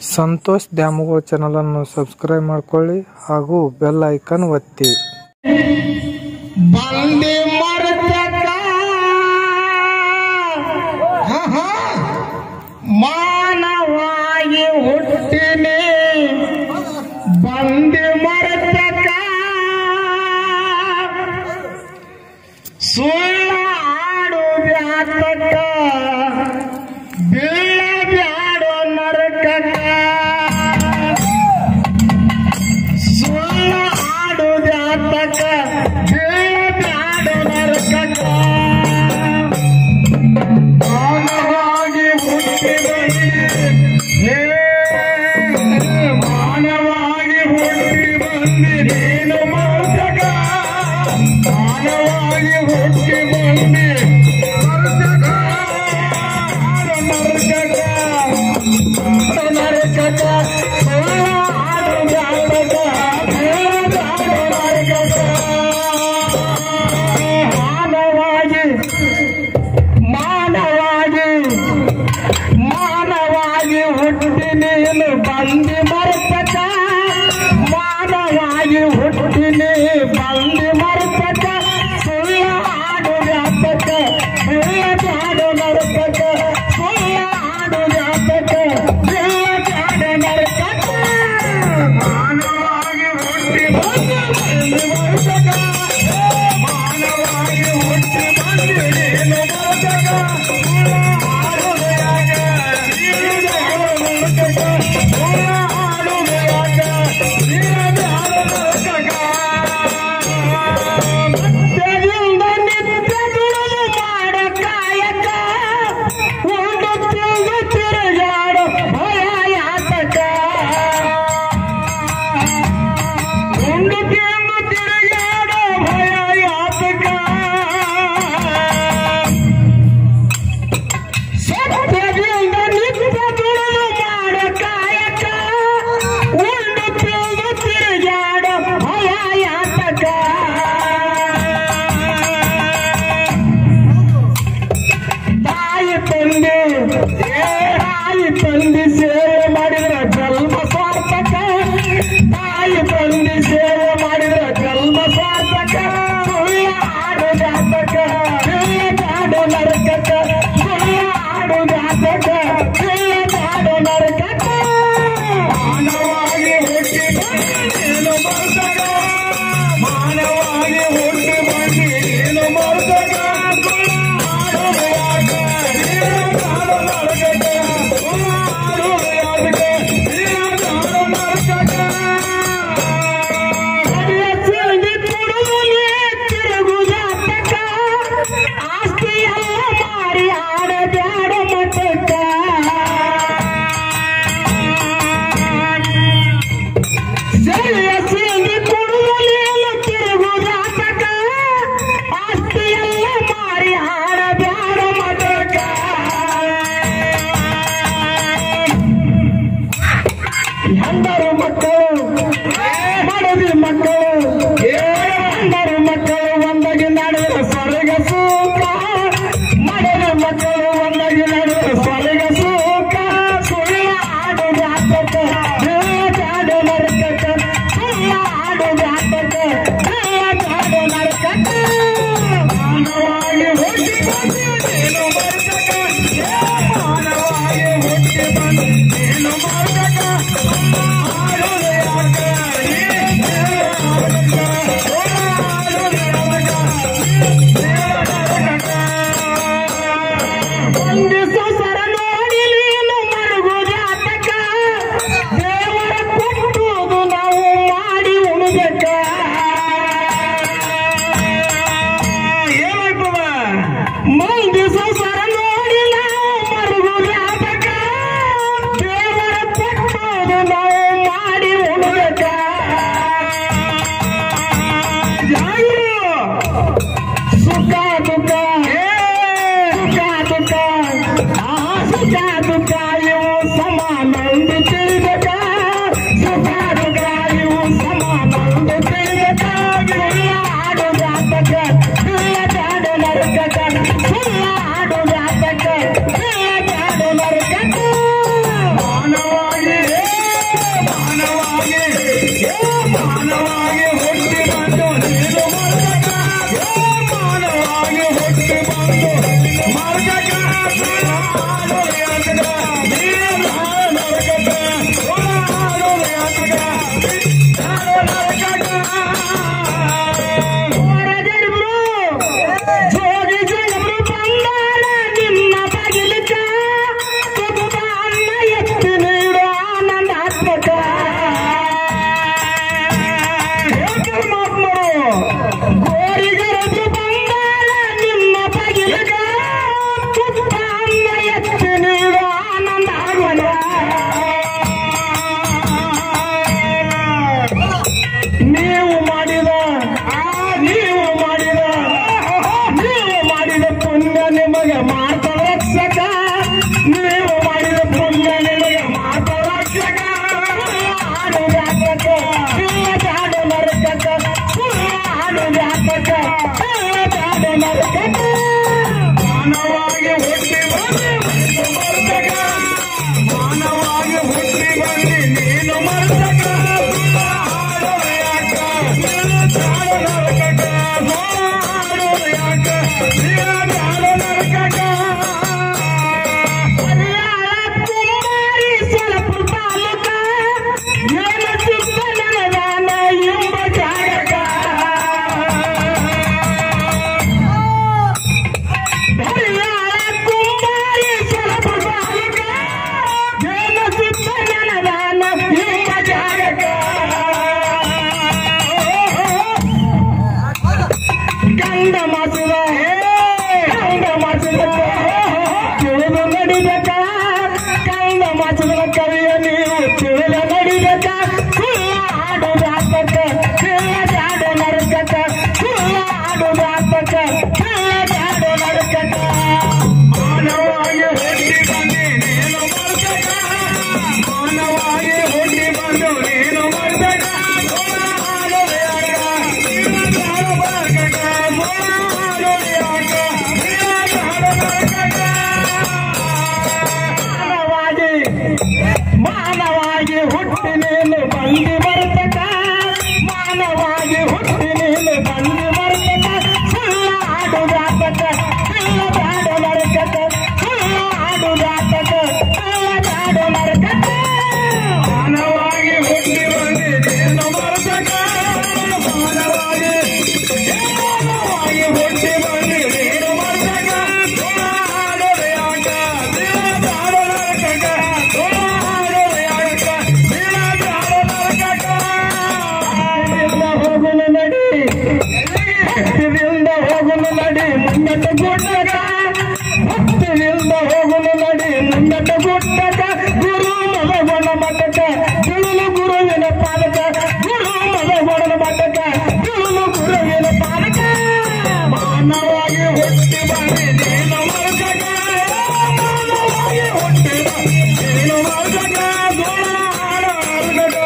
ಸಂತೋಷ್ ದ್ಯಾಮವ್ವ ಚಾನಲನ್ನು ಸಬ್ಸ್ಕ್ರೈಬ್ ಮಾಡ್ಕೊಳ್ಳಿ ಹಾಗೂ ಬೆಲ್ ಐಕನ್ ಒತ್ತಿ ಬಂದೆ ಮರತಕ ಮಾನವಾಗಿ ಹುಟ್ಟಿನಿ ಬಂದೆ ಮರತಕ ಸುಳ್ಳ ಆಡು ಬ್ಯಾತಕ ಬೀಳ ಬ್ಯಾಡೋ ನರಕಕ ಸುಳ್ಳ ಆಡುದಾತಕ ಹೇಳಬ್ಯಾಡು ನರಕಕ ಮಾನವಾಗಿ ಹುಟ್ಟಿ ಬಂದಿ ಹೇ ಮಾನವಾಗಿ ಹುಟ್ಟಿ ಬಂದಿ ನೀನು ಮರ್ತಕ ಮಾನವಾಗಿ ಹುಟ್ಟಿ ಬಂದಿ ಮರ್ತಕ ಮರ್ತಕ ನರಕಕ ಸುಳ್ಳ ಆಡುದಾತಕ ಹೇಳಬ್ಯಾಡು ನರಕಕ ಮಾನವಾಗಿ ಮಾನವಾಗಿ ಮಾನವಾಗಿ ಹುಟ್ಟಿ ನೀನು ಬಂದಿ ಮರ್ತಕ ಮಾನವಾಗಿ ಹುಟ್ಟಿನಿ ಬಂದಿ ಮರ್ತಕ ಸುಳ್ಳ ಆಡು ವ್ಯಾಪಕ ಸುಳ್ಳ ಜಾಡು ನರ್ತಕ ಸುಳ್ಳ ಆಡು ವ್ಯಾಪಕ ಸುಳ್ಳ ಜಾಡು ನರ್ತಕ ಮಾನವಾಗಿ ಹುಟ್ಟಿ ಬಂದಿ ಬಂದಿ ಮರ್ತಕ ಮಾನವಾಗಿ ಹುಟ್ಟಿ ಬಂದಿ ನೀನು ಮರ್ತಕ ಸುಳ್ಳ ಆಡುವೆಯಾಗ ನೀನು ಜಾಡು ನರ್ತಕ ಸುಳ್ಳ ಆಡುವೆಯಾಗ ನೀನು ಜಾಡು ನರ್ತಕ ಮತ್ತೆಯಿಂದ ನಿತ್ಯ ದುಡಿದು ಮಾಡ ಕಾಯಕ ಒಂದು ತಿಂದು ತಿರುಗಾಡು ಭಯ ಯಾತಕ ಒಂದು ತಿಂದು ತಿರುಗಾಡು ಭಯ ಯಾತಕ ಸತ್ಯದಿಂದ ನಿತ್ಯ ದುಡಿದು ಮಾಡ ಕಾಯಕ ಒಂದು ತಿಂದು ತಿರುಗಾಡು ಭಯ ಯಾತಕ ತಾಯಿ ತಂದೆ ಏ ತಾಯಿ ತಂದೆ ಸೇವೆ ಮಾಡಿದ್ರ ಜನ್ಮ ಸಾರ್ಥಕ ತಾಯಿ ತಂದೆ ಸೇವೆ ಮಾಡಿದ್ರ ಜನ್ಮ ಸಾರ್ಥಕ ಸುಳ್ಳ ಆಡು ಜಾತಕ ಸುಳ್ಳ ಜಾಡು ನರಕಕ ಸುಳ್ಳ ಆಡು ಜಾತಕ ಸುಳ್ಳ ಜಾಡು ನರಕಕ ಮಾನವಾಗಿ ಹುಟ್ಟಿ ಬಂದೇನು ಮರ್ತಕ ಮಾನವಾಗಿ ಹುಟ್ಟಿ ಬಂದಿ ನೀನು ಮರ್ತಕ ಹೆಂಡರು ಮಕ್ಕಳು ಮಡದಿ ಮಕ್ಕಳು ಹೆಂಡರು ಮಕ್ಕಳು ಒಂದಾಗಿ ನಡೆದ ಸ್ವರ್ಗ ಸುಖ ಮಡದಿ ಮಕ್ಕಳು ಒಂದಾಗಿ ನಡೆದ ಸ್ವರ್ಗ ಸುಖ ಸುಳ್ಳ ಆಡು ಜಾತಕ ಸುಳ್ಳ ಜಾಡು ನರಕಕ ಸುಳ್ಳ ಆಡು ಜಾತಕ ಸುಳ್ಳ ಜಾಡು ನರಕಕ ಮಾನವಾಗಿ ಹುಟ್ಟಿ ಬಂದಿ ನೀನು ಮರ್ತಕ ಮಾನವಾಗಿ ಹುಟ್ಟಿ ಬಂದಿ ನೀನು ಮರ್ತಕ ಒಂದಿಸು ಸರ ನೋಡಿ ನೀನು ಮರುಗು ಜಾತಕ ದೇವರ ಕೊಟ್ಟುದು ನಾವು ಮಾಡಿ ಉಣಬೇಕ ಏನಾಗ್ತದ ಮುಂದಿಸು ಸರ ನೋಡಿ ನಾವು ಮರುಗು ಜಾತಕ ದೇವರ ಕೊಟ್ಟುದು ನಾವು ಮಾಡಿ ಉಣಬೇಕ ಯಾರು ಸುಖ ದುಃಖ ಸುಖ ದುಃಖ ಆ ಸುಖ ದುಃಖ ಇವು ಸಮಾನಂದು ತಿಳಿಬೇಕ ಸುಖ ದುಃಖ ಇವು ಸಮಾನಂದು ತಿಳಿಬೇಕ ಸುಳ್ಳ ಆಡು ಜಾತಕ ಸುಳ್ಳ ಜಾಡು ನರಕಕ ಸುಳ್ಳ ಆಡು ಜಾತಕ ಸುಳ್ಳ ಜಾಡು ನರಕಕ ಮಾನವಾಗಿ ಮಾತಿಯ ನೀವು ತಿಳಿದ ನಡಿಬೇಕ ಸುಳ್ಳ ಆಡುದಾತಕ ಸುಳ್ಳ ಜಾಡು ನರಕಕ ಸುಳ್ಳ ಆಡುದಾತಕ ಸುಳ್ಳ ಜಾಡು ನರಕಕ ಮಾನವಾಗಿ ಹುಟ್ಟಿ ಬಂದೆ ನೀನು ಮರ್ತಕ ಮಾನವಾಗಿ ಹುಟ್ಟಿ ಬಂದು ನೀನು ಮರ್ತಕ ಸುಳ್ಳ ಆಡುವ್ಯಾಕ ನೀನು ಜಾಡು ಬರ್ಕಕ ಸುಳ್ಳ ಆಡುವ್ಯಾಕ ನೀನು ಜಾಡು ನರಕಕ ಮಾನವಾಗಿ ಮಾನವಾಗಿ ಹುಟ್ಟಿ ನೀನು ಬಂದಿ ಬರ್ತಕ ಮಾನವಾಗಿ ಹುಟ್ಟಿ ನೀನು ಬಂದಿ ಬರ್ತಕ ಸುಳ್ಳ ಆಡುದಾತಕ ಸುಳ್ಳ ಜಾಡು ನರಕಕ ಸುಳ್ಳ ಆಡುದಾತಕ ಸುಳ್ಳ ಜಾಡು ನರಕಕ ಮಾನವಾಗಿ ಹುಟ್ಟಿ ಬಂದಿ ನೀನು ಬರ್ತಕ ಮಾನವಾಗಿ ಮಾನವಾಗಿ ಹುಟ್ಟಿ ಬಂದಿ ನೀನು ಬರ್ತಕ ಸುಳ್ಳ ಆಡುವ್ಯಾಕ ಸುಳ್ಳ ಜಾಡು ನರಕಕ ಸುಳ್ಳ ಆಡುವ್ಯಾಕ ಸುಳ್ಳ ಜಾಡು ನರಕಕ ಇಲ್ಲಿಂದ ಹೋಗುನು ನಡಿ ಭಕ್ತಿಯಿಂದ ಹೋಗುನು ನಡಿ ಮುನ್ನಟ ಗುಡ್ಡಕ ಭಕ್ತಿಯಿಂದ ಹೋಗುನು ನಡಿ ಮುನ್ನಟ ಗುಡ್ಡಕ ಗುರು ಮದಗೊಣ ಮಠಕ ಗುರುನು ಗುರುವಿನ ಪಾಲಕ ಗುರು ಮದಗೊಣ ಮಠಕ ಗುರುನು ಗುರುವಿನ ಪಾಲಕ ಮಾನವಾಗಿ ಹುಟ್ಟಿ ಬನ್ನಿ ನೀನು ಮರುಕಕ ಮಾನವಾಗಿ ಹುಟ್ಟಿ ಬನ್ನಿ ನೀನು ಮರುಕಕ ಗೋಳ ಹಾಡ ಹರಗಕ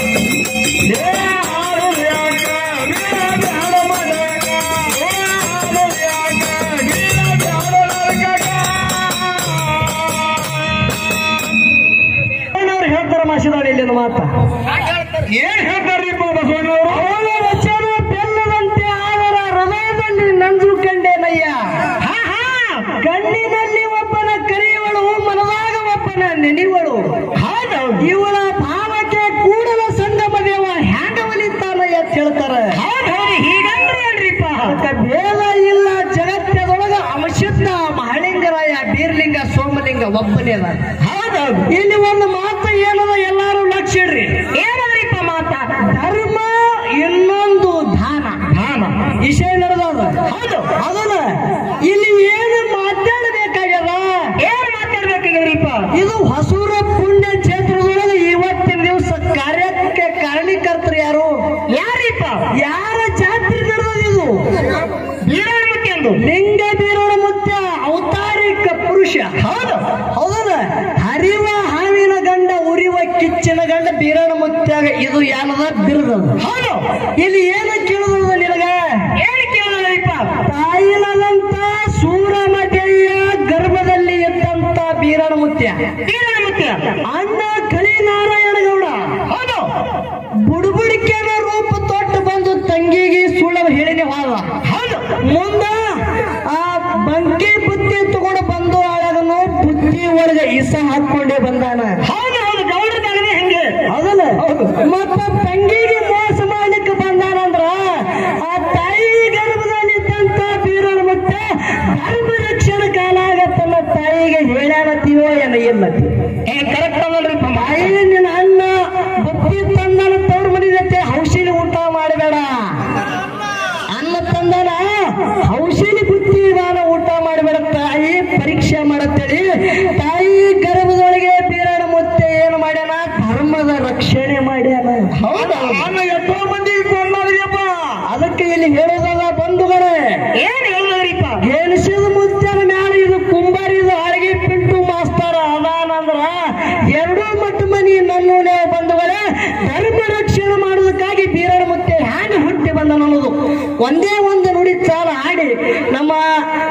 ಹೇಳ್ತಾರ ಮಾಸಿದಾಡಿ ಇಲ್ಲಿನ ಮಾತ ಏನ್ ಹೇಳ್ತಾರ್ರಿಪ್ಪ ಬಸವಣ್ಣವರು ಅವನ ವಚನ ಬೆಲ್ಲದಂತೆ ಅವರ ಹೃದಯದಲ್ಲಿ ನಂಜು ಕಂಡೇನಯ್ಯ ಕಣ್ಣಿನಲ್ಲಿ ಒಬ್ಬನ ಕರೆಯುವಳು ಮನದಾಗ ಒಬ್ಬನ ನೆನೆಯುವಳು ಇವಳ ಭಾವಕ್ಕೆ ಕೂಡಲ ಸಂಗಮ ದೇವ ಹ್ಯಾಂಗ ಒಲಿತಾನಯ್ಯ ಅಂತ ಹೇಳ್ತಾರ ಹೀಗಂದ್ರೆ ಏನ್ರಿಪ್ಪ ಅದಕ್ಕೆ ಭೇದ ಇಲ್ಲ ಜಗತ್ತದೊಳಗ ಅವಶುದ್ಧ ಮಹಳಿಂಗರಾಯ ಬೀರ್ಲಿಂಗ ಸೋಮಲಿಂಗ ಒಬ್ಬನೇ ಅದ ಹೌದೌದು ಇಲ್ಲಿ ಒಂದು ಮಾತು ಏನದ ಎಲ್ಲಾರು ಲಕ್ಷ ಇಡ್ರಿ ಏನದ್ರಿಪ್ಪ ಮಾತ ಧರ್ಮ ಇನ್ನೊಂದು ದಾನ ದಾನ ವಿಷಯ ನಡೆದದ ಹೌದು ಅದಲ್ಲ ಇಲ್ಲಿ ಏನು ಮಾತಾಡಬೇಕಾಗ್ಯದ ಏನ್ ಮಾತಾಡ್ಬೇಕಾಗ್ಯದ್ರಿಪ್ಪ ಇದು ಹೊಸೂರ ಪುಣ್ಯ ಕ್ಷೇತ್ರದೊಳಗೆ ಇವತ್ತಿನ ದಿವಸ ಕಾರ್ಯಕ್ಕೆ ಕಾರಣೀಕರ್ತರು ಯಾರು ಯಾರಿಪ್ಪ ಯಾರ ಜಾತ್ರೆ ನಡೆದದ ಇದು ಬೀರಾಣಮುತ್ಯ ಎಂದು ಲಿಂಗ ಬೀರಾಣಮುತ್ಯ ಅವತಾರಿಕ ಪುರುಷ ಹೌದು ಹೌದಲ್ಲ ಹರಿವ ಹಾವಿನ ಗಂಡ ಉರಿವ ಕಿಚ್ಚಿನ ಗಂಡ ಬೀರಾಣಮುತ್ಯಾಗ ಇದು ಏನದ ಬಿರುದದ ಹೌದು ಇಲ್ಲಿ ಏನು ಕೇಳುದ ನಿನಗ ಏನು ಕೇಳುದಪ್ಪ ತಾಯಿನದಂತ ಸೂರಮಟೆಯ ಗರ್ಭದಲ್ಲಿ ಇದ್ದಂತ ಬೀರಾಣಮುತ್ಯ ಬೀರಾಣಮುತ್ಯ ಅಣ್ಣ ಕಳಿ ನಾರಾಯಣ ಗೌಡ ಹೌದು ಬುಡುಬುಡಿಕೆನ ರೂಪ ತೊಟ್ಟು ಬಂದು ತಂಗಿಗೆ ಸುಳ್ಳ ಹೇಳಿನಿ ಹೋದ ಹೌದು ಮುಂದ ಆ ಬಂಕಿ ಬುತ್ತಿ ತಗೊಂಡು ಬಂದು ಅಳಗನು ಬುತ್ತಿ ಒಳಗೆ ಇಸ ಹಾಕೊಂಡೇ ಬಂದಾನ ಹೌದು ಹೌದು ಗೌಡದಾಗನೇ ಹೆಂಗೆ ಹೌದಲ್ಲ ಮತ್ತ ತಂಗಿಗೆ ಮೋಸ ಮಾಡ್ಲಿಕ್ಕೆ ಬಂದಾನಂದ್ರ ಆ ತಾಯಿ ಗರ್ಭದಲ್ಲಿದ್ದಂತ ಬೀರಣ ಮತ್ತೆ ಗರ್ಭ ರಕ್ಷಣ ಕಾಲ ಆಗತ್ತಲ್ಲ ತಾಯಿಗೆ ಹೇಳ್ಯಾನತ್ತೀವೋ ಏನ ಇಲ್ಲತ್ತಿ ಏ ಕರೆಕ್ಟ್ ಅದಲ್ರಿ ತಾಯಿ ನಿನ್ನ ಅಣ್ಣ ಬುತ್ತಿ ತಂದನ ತವ್ರ ಮನಿದತ್ತೆ ಔಷಧಿ ಊಟ ಮಾಡಬೇಡ ಅನ್ನ ತಂದನ ಔಷಧಿ ಬುತ್ತಿ ದಾನ ಊಟ ಮಾಡಬೇಡ ತಾಯಿ ಪರೀಕ್ಷೆ ಮಾಡತ್ತೇಳಿ ತಾಯಿ ಗರ್ಭದೊಳಗೆ ಬೀರಣ ಮುತ್ತೆ ಏನು ಮಾಡ್ಯಾನ ಧರ್ಮದ ರಕ್ಷಣೆ ಮಾಡ್ಯಾನ ಹೌದಾ ಎಷ್ಟೋ ಮಂದಿಗೆ ಕೊಂಡಾರಿಯಪ್ಪ ಅದಕ್ಕೆ ಇಲ್ಲಿ ಹೇಳೋದಲ್ಲ ಬಂಧುಗಳೇ ಏನ್ ಹೇಳೋದ್ರಿಪ್ಪ ಗೆಣಸಿದ ಮುತ್ತನ ಮ್ಯಾಲ ಇದು ಕುಂಬಾರಿದು ಅಳಗಿ ಪಿಂಟು ಮಾಸ್ತರ ಅದಾನಂದ್ರ ಎರಡೂ ಮಟ್ಟ ಮನಿ ನನ್ನೂನೇ ಬಂಧುಗಳೇ ಧರ್ಮ ರಕ್ಷಣೆ ಮಾಡೋದಕ್ಕಾಗಿ ಬೀರಣ ಮುತ್ತೆ ಹ್ಯಾಂಗ ಹುಟ್ಟಿ ಬಂದ ಅನ್ನೋದು ಒಂದೇ ಒಂದು ನುಡಿ ಚಾಲ ಆಡಿ ನಮ್ಮ